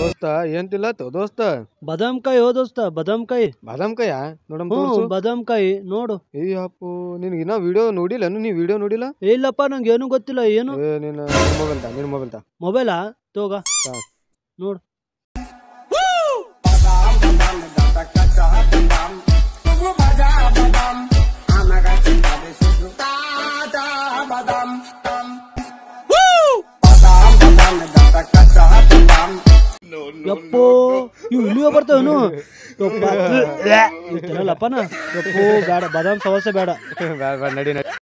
ದೋಸ್ತ ಏನ್ ತಿಲ್ಲತ್ತು ದೋಸ್ತ ಬಾದಾಮ್ ಕಾಯಿ ಹೋ ದೋಸ್ತ ಬಾದಾಮ್ ಕಾಯಿ ಬಾದಾಮ್ ಕೈಯ ನೋಡಮ್ ಹ್ಞೂ ತೋರ್ಸು ಬಾದಾಮ್ ಕಾಯಿ ನೋಡು ಅಯ್ಯಪ್ಪು ನಿನ್ಗೆ ಇನ್ನ ವಿಡಿಯೋ ನೋಡಿಲ್ಲ ನೀ ವಿಡಿಯೋ ನೋಡಿಲ್ಲ ಏ, ಇಲ್ಲಪ್ಪ ನಂಗೆ ಏನು ಗೊತ್ತಿಲ್ಲ ಏನು ಏ ನಿನ್ನ ಮೊಬೈಲ್ ತಾ ನಿನ್ ಮೊಬೈಲ್ ತಾ ಮೊಬೈಲಾ ತೋಗ ಹಾ. ನೋಡು ಯಪ್ಪೋ ಇವು ಇಲ್ಲಿಯೋ ಬರ್ತಾವನು ಯಪ್ಪ ಇವು ತಿನ್ನಲ್ಲಪ್ಪನ ಯಪ್ಪೋ ಬೇಡ ಬಾದಾಮ್ ಸಮಸ್ಯೆ ಬೇಡ ಬ್ಯಾಡ ಬ್ಯಾಡ ನಡಿ ನಡಿ